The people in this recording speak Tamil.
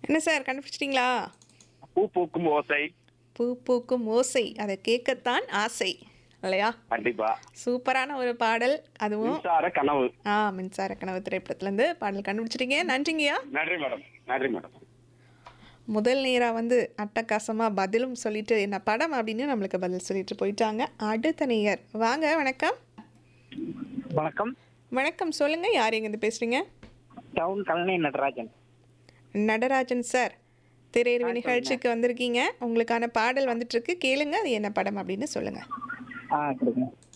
என்ன சார் கண்டுபிடிச்சிட்டிங்களா பூ பூக்கும் ஓசை பூ பூக்கும் ஓசை அதை கேட்கத்தான் ஆசை இல்லையா கண்டிப்பா சூப்பரான ஒரு பாடல் அதுவும் மின்சார கனவு ஆ மின்சார கனவு திரைப்படத்துலேருந்து பாடல் கண்டுபிடிச்சிட்டீங்க நன்றிங்கய்யா நன்றி மேடம் நன்றி மேடம் முதல் நேராக வந்து அட்டகாசமாக பதிலும் சொல்லிட்டு என்ன படம் அப்படின்னு நம்மளுக்கு பதில் சொல்லிட்டு போயிட்டாங்க அடுத்த நேயர் வாங்க வணக்கம் வணக்கம் வணக்கம் சொல்லுங்க யார் எங்கேருந்து பேசுறீங்க டவுன் கல்னை நடராஜன் நடராஜன் சார் திரையரவு நிகழ்ச்சிக்கு வந்திருக்கீங்க உங்களுக்கான பாடல் வந்துட்டு இருக்கு கேளுங்க அது என்ன படம் அப்படின்னு சொல்லுங்க ஆ சரிங்க